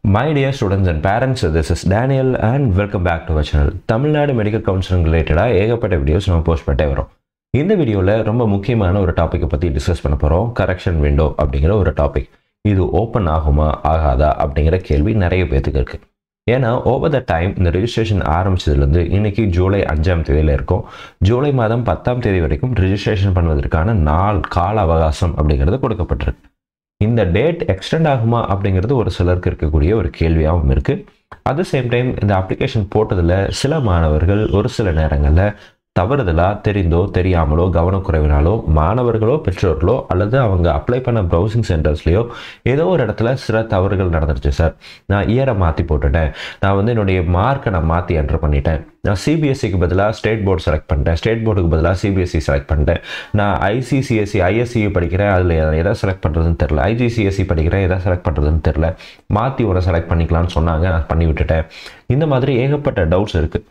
my dear students and parents this is Daniel and welcome back to our channel Tamil Nadu medical counselling ரிலேட்டடாக ஏகப்பட்ட videos நம்ம post பண்ணிட்டே வரோம் இந்த வீடியோவில் ரொம்ப முக்கியமான ஒரு டாப்பிக்கை பற்றி டிஸ்கஸ் பண்ண போகிறோம் கரெக்ஷன் விண்டோ அப்படிங்கிற ஒரு டாபிக் இது ஓப்பன் ஆகுமா ஆகாதா அப்படிங்கிற கேள்வி நிறைய பேத்துக்கு இருக்குது ஏன்னா ஓவர் த டைம் இந்த ரெஜிஸ்ட்ரேஷன் ஆரம்பிச்சதுலேருந்து இன்னைக்கு ஜூலை அஞ்சாம் தேதியில் இருக்கும் ஜூலை மாதம் பத்தாம் தேதி வரைக்கும் ரெஜிஸ்ட்ரேஷன் பண்ணுவதற்கான நாள் கால அவகாசம் அப்படிங்கிறது கொடுக்கப்பட்டிருக்கு இந்த டேட் எக்ஸ்டெண்ட் ஆகுமா அப்படிங்கிறது ஒரு சிலருக்கு இருக்கக்கூடிய ஒரு கேள்வியாகவும் இருக்குது அட் த சேம் டைம் இந்த அப்ளிகேஷன் போட்டதில் சில மாணவர்கள் ஒரு சில நேரங்களில் தவறுதலாக தெரிந்தோ தெரியாமலோ கவனக்குறைவினாலோ மாணவர்களோ பெற்றோர்களோ அல்லது அவங்க அப்ளை பண்ண ப்ரௌசிங் சென்டர்ஸ்லையோ ஏதோ ஒரு இடத்துல சில தவறுகள் நடந்துருச்சு சார் நான் இயரை மாற்றி போட்டுட்டேன் நான் வந்து என்னுடைய மார்க்கை நான் மாற்றி என்டர் பண்ணிட்டேன் நான் சிபிஎஸ்சிக்கு பதிலாக ஸ்டேட் போர்டு செலக்ட் பண்ணிட்டேன் ஸ்டேட் போர்டுக்கு பதிலாக சிபிஎஸ்சி செலக்ட் பண்ணிட்டேன் நான் ஐசிசிஎஸ்சி ஐஎஸ்சி படிக்கிறேன் அதில் எதை செலக்ட் பண்ணுறதுன்னு தெரில ஐஜிசிஎஸ்சி படிக்கிறேன் எதை செலக்ட் பண்ணுறதுன்னு தெரில மாற்றி ஒரு செலக்ட் பண்ணிக்கலாம்னு சொன்னாங்க நான் பண்ணி விட்டுட்டேன் இந்த மாதிரி ஏகப்பட்ட டவுட்ஸ் இருக்குது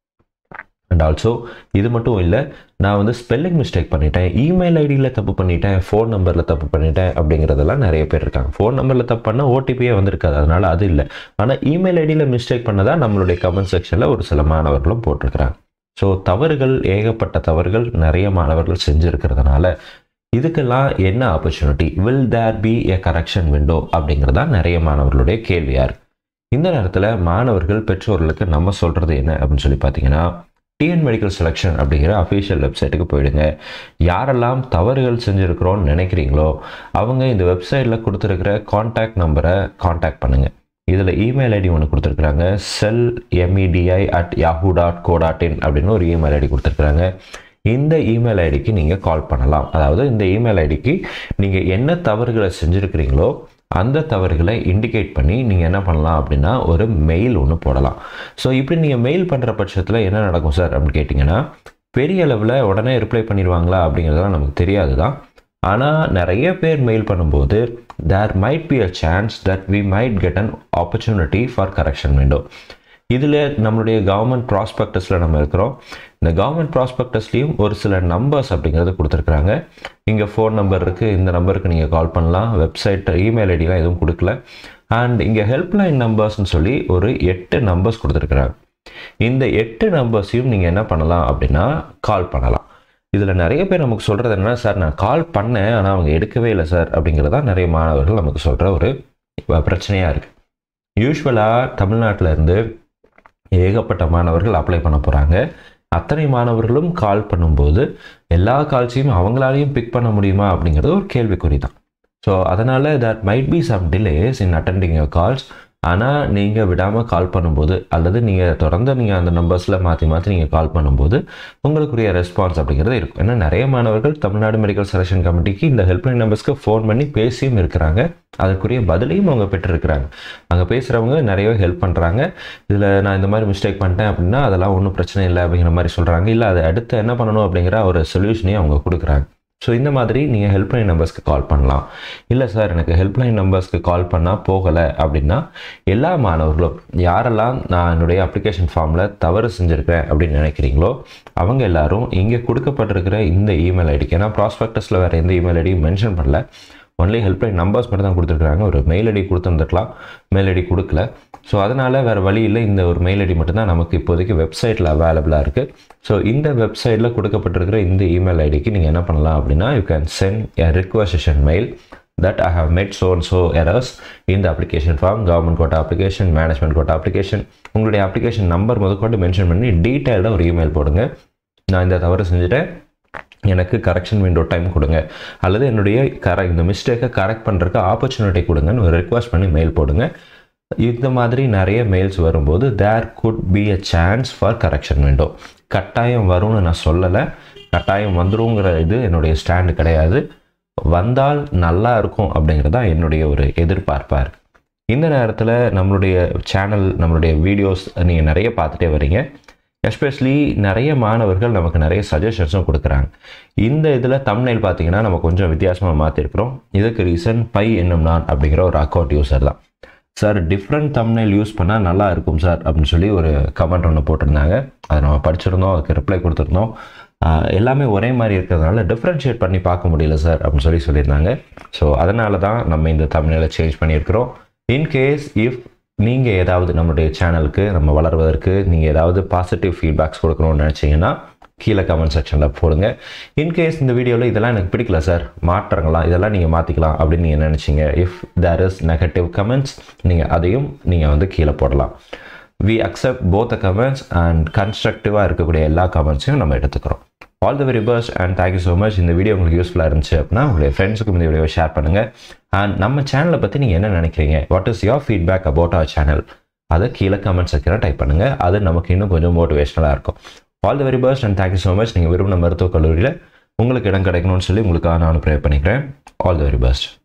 அண்ட் ஆல்சோ இது மட்டும் இல்லை நான் வந்து ஸ்பெல்லிங் மிஸ்டேக் பண்ணிட்டேன் இமெயில் ஐடியில் தப்பு பண்ணிட்டேன் ஃபோன் நம்பரில் தப்பு பண்ணிட்டேன் அப்படிங்கிறதெல்லாம் நிறைய பேர் இருக்காங்க ஃபோன் நம்பரில் தப்பு பண்ணால் ஓடிபியே வந்திருக்காது அதனால் அது இல்லை ஆனால் இமெயில் ஐடியில் மிஸ்டேக் பண்ணதா நம்மளுடைய கமெண்ட் செக்ஷனில் ஒரு சில மாணவர்களும் போட்டிருக்கிறாங்க ஸோ தவறுகள் ஏகப்பட்ட தவறுகள் நிறைய மாணவர்கள் செஞ்சுருக்கிறதுனால இதுக்கெல்லாம் என்ன opportunity will there be a correction window அப்படிங்கிறதா நிறைய மாணவர்களுடைய கேள்வியாக இருக்குது இந்த நேரத்தில் மாணவர்கள் பெற்றோர்களுக்கு நம்ம சொல்கிறது என்ன அப்படின்னு சொல்லி பார்த்தீங்கன்னா டிஎன் மெடிக்கல் செலெக்ஷன் அப்படிங்கிற அஃபீஷியல் வெப்சைட்டுக்கு போயிடுங்க யாரெல்லாம் தவறுகள் செஞ்சுருக்கிறோன்னு நினைக்கிறீங்களோ அவங்க இந்த வெப்சைட்டில் கொடுத்துருக்கிற காண்டாக்ட் நம்பரை காண்டாக்ட் பண்ணுங்கள் இதில் இமெயில் ஐடி ஒன்று கொடுத்துருக்குறாங்க cell M E D I at Yahoo dot co dot in அப்படின்னு ஒரு இமெயில் ஐடி கொடுத்துருக்குறாங்க இந்த இமெயில் ஐடிக்கு நீங்கள் கால் பண்ணலாம் அதாவது இந்த இமெயில் ஐடிக்கு நீங்கள் என்ன தவறுகளை செஞ்சுருக்கிறீங்களோ அந்த தவறுகளை இண்டிகேட் பண்ணி நீங்கள் என்ன பண்ணலாம் அப்படின்னா ஒரு மெயில் ஒன்று போடலாம் ஸோ இப்படி நீங்கள் மெயில் பண்ணுற பட்சத்தில் என்ன நடக்கும் சார் அப்படின்னு கேட்டிங்கன்னா பெரிய அளவில் உடனே ரிப்ளை பண்ணிடுவாங்களா அப்படிங்கிறதெல்லாம் நமக்கு தெரியாது தான் ஆனால் நிறைய பேர் மெயில் பண்ணும்போது there might be a chance that we might get an opportunity for correction window இதில் நம்மளுடைய கவர்மெண்ட் ப்ராஸ்பெக்டஸில் நம்ம இருக்கிறோம் இந்த கவர்மெண்ட் ப்ராஸ்பெக்டஸ்லேயும் ஒரு சில நம்பர்ஸ் அப்படிங்கிறது கொடுத்துருக்குறாங்க இங்கே ஃபோன் நம்பர் இருக்குது இந்த நம்பருக்கு நீங்கள் கால் பண்ணலாம் வெப்சைட் இமெயில் ஐடிலாம் எதுவும் கொடுக்கல அண்ட் இங்கே ஹெல்ப்லைன் நம்பர்ஸ்னு சொல்லி ஒரு எட்டு நம்பர்ஸ் கொடுத்துருக்குறாங்க இந்த எட்டு நம்பர்ஸையும் நீங்கள் என்ன பண்ணலாம் அப்படின்னா கால் பண்ணலாம் இதில் நிறைய பேர் நமக்கு சொல்கிறது என்னென்னா சார் நான் கால் பண்ணேன் ஆனால் அவங்க எடுக்கவே இல்லை சார் அப்படிங்கிறதா நிறைய மாணவர்கள் நமக்கு சொல்கிற ஒரு பிரச்சனையாக இருக்குது யூஸ்வலாக தமிழ்நாட்டில் இருந்து ஏகப்பட்ட மாணவர்கள் அப்ளை பண்ண போகிறாங்க அத்தனை மாணவர்களும் கால் பண்ணும்போது எல்லா கால்ஸையும் அவங்களாலையும் பிக் பண்ண முடியுமா அப்படிங்கிறது ஒரு கேள்விக்குறி தான் ஸோ அதனால் that might be some delays in attending your calls ஆனால் நீங்கள் விடாமல் கால் பண்ணும்போது அல்லது நீங்கள் தொடர்ந்து நீங்கள் அந்த நம்பர்ஸில் மாற்றி மாற்றி நீங்கள் கால் பண்ணும்போது உங்களுக்குரிய ரெஸ்பான்ஸ் அப்படிங்கிறது இருக்கும் ஏன்னா நிறைய மாணவர்கள் தமிழ்நாடு மெடிக்கல் செலெக்ஷன் கமிட்டிக்கு இந்த ஹெல்ப்லைன் நம்பர்ஸ்க்கு ஃபோன் பண்ணி பேசியும் இருக்கிறாங்க அதற்குரிய பதிலையும் அவங்க பெற்றிருக்கிறாங்க அங்கே பேசுகிறவங்க நிறைய ஹெல்ப் பண்ணுறாங்க இதில் நான் இந்த மாதிரி மிஸ்டேக் பண்ணிட்டேன் அப்படின்னா அதெல்லாம் ஒன்றும் பிரச்சனை இல்லை அப்படிங்கிற மாதிரி சொல்கிறாங்க இல்லை அதை அடுத்து என்ன பண்ணணும் அப்படிங்கிற ஒரு சொல்யூஷனையும் அவங்க கொடுக்குறாங்க ஸோ இந்த மாதிரி நீங்கள் ஹெல்ப்லைன் நம்பர்ஸ்க்கு கால் பண்ணலாம் இல்லை சார் எனக்கு ஹெல்ப்லைன் நம்பர்ஸ்க்கு கால் பண்ணால் போகலை அப்படின்னா எல்லா மாணவர்களும் யாரெல்லாம் நான் என்னுடைய அப்ளிகேஷன் ஃபார்மில் தவறு செஞ்சுருக்கேன் அப்படின்னு நினைக்கிறீங்களோ அவங்க எல்லாரும் இங்கே கொடுக்கப்பட்டிருக்கிற இந்த இமெயில் ஐடிக்கு ஏன்னா ப்ராஸ்பெக்டஸில் வேறு எந்த இமெயில் ஐடியும் மென்ஷன் பண்ணல ஒன்லி ஹெல்ப்லைன் நம்பர்ஸ் மட்டும் தான் கொடுத்துருக்குறாங்க ஒரு மெயில் ஐடி கொடுத்துருந்துருக்கலாம் மெயில் ஐடி கொடுக்கல ஸோ அதனால் வேறு வழி இல்லை இந்த ஒரு மெயில் ஐடி மட்டும்தான் நமக்கு இப்போதைக்கு வெப்சைட்டில் அவைலபிளாக இருக்குது ஸோ இந்த வெப்சைட்டில் கொடுக்கப்பட்டிருக்கிற இந்த இமெயில் ஐடிக்கு நீங்கள் என்ன பண்ணலாம் அப்படின்னா you can send a requestation mail that I have made so and so errors இந்த application form government quota application management quota application உங்களுடைய அப்ளிகேஷன் நம்பர் முதற்கொண்டு மென்ஷன் பண்ணி டீட்டெயில்டாக ஒரு இமெயில் போடுங்க நான் இந்த தவறு செஞ்சுட்டேன் எனக்கு கரெக்ஷன் விண்டோ டைம் கொடுங்க அல்லது என்னுடைய கரெக்ட் இந்த மிஸ்டேக்கை கரெக்ட் பண்ணுறதுக்கு ஆப்பர்ச்சுனிட்டி கொடுங்கன்னு ஒரு ரிக்வஸ்ட் பண்ணி மெயில் போடுங்க இந்த மாதிரி நிறைய மெயில்ஸ் வரும்போது there could be a chance for correction window கட்டாயம் வரும்னு நான் சொல்லலை கட்டாயம் வந்துருங்கிற இது என்னுடைய ஸ்டாண்டு கிடையாது வந்தால் நல்லா இருக்கும் அப்படிங்கிறது தான் என்னுடைய ஒரு எதிர்பார்ப்பாக இருக்குது இந்த நேரத்தில் நம்மளுடைய சேனல் நம்மளுடைய வீடியோஸ் நீங்கள் நிறைய பார்த்துட்டே வரீங்க எஸ்பெஷலி நிறைய மாணவர்கள் நமக்கு நிறைய சஜஷன்ஸும் கொடுக்குறாங்க இந்த இதில் தமிழ்நெல் பார்த்தீங்கன்னா நம்ம கொஞ்சம் வித்தியாசமாக மாற்றிருக்கிறோம் இதுக்கு ரீசன் பை என்னும் நான் அப்படிங்கிற ஒரு அக்கௌண்ட் யூசர் தான் சார் டிஃப்ரெண்ட் தம்னைல் யூஸ் பண்ணால் நல்லா இருக்கும் சார் அப்படின்னு சொல்லி ஒரு கமெண்ட் ஒன்று போட்டிருந்தாங்க அதை நம்ம படிச்சிருந்தோம் அதுக்கு ரிப்ளை கொடுத்துருந்தோம் ஆஹ் எல்லாமே ஒரே மாதிரி இருக்கிறதுனால டிஃப்ரென்ஷியேட் பண்ணி பார்க்க முடியல சார் அப்படின்னு சொல்லி சொல்லியிருந்தாங்க ஸோ அதனால தான் நம்ம இந்த தமிழில் சேஞ்ச் பண்ணியிருக்கிறோம் இன்கேஸ் இஃப் நீங்கள் ஏதாவது நம்மளுடைய சேனலுக்கு நம்ம வளர்வதற்கு நீங்கள் ஏதாவது பாசிட்டிவ் ஃபீட்பேக்ஸ் கொடுக்கணும்னு நினச்சிங்கன்னா கீழே கமெண்ட் செக்ஷனில் போடுங்க இன்கேஸ் இந்த வீடியோவில் இதெல்லாம் எனக்கு பிடிக்கல சார் மாற்றங்களாம் இதெல்லாம் நீங்கள் மாற்றிக்கலாம் அப்படின்னு நீங்கள் நினச்சிங்க if there is negative comments நீங்கள் அதையும் நீங்கள் வந்து கீழே போடலாம் we accept both the comments and கன்ஸ்ட்ரக்டிவாக இருக்கக்கூடிய எல்லா கமெண்ட்ஸையும் நம்ம எடுத்துக்கிறோம் all the very best and thank you so much இந்த வீடியோ உங்களுக்கு யூஸ்ஃபுல்லாக இருந்துச்சு அப்படின்னா உங்களுடைய ஃப்ரெண்ட்ஸுக்கும் இந்த வீடியோவை ஷேர் பண்ணுங்கள் அண்ட் நம்ம சேனலை பற்றி நீங்கள் என்ன நினைக்கிறீங்க what is your feedback about our channel அதை கீழே கமெண்ட் செக்ஷனில் டைப் பண்ணுங்கள் அது நமக்கு இன்னும் கொஞ்சம் மோட்டிவேஷனலாக இருக்கும் all the very best and thank you so much நீங்கள் விரும்பின மருத்துவக் கல்லூரியில் உங்களுக்கு இடம் கிடைக்கணும்னு சொல்லி உங்களுக்காக நான் ப்ரே பண்ணிக்கிறேன் ஆல் த வெரி பெஸ்ட்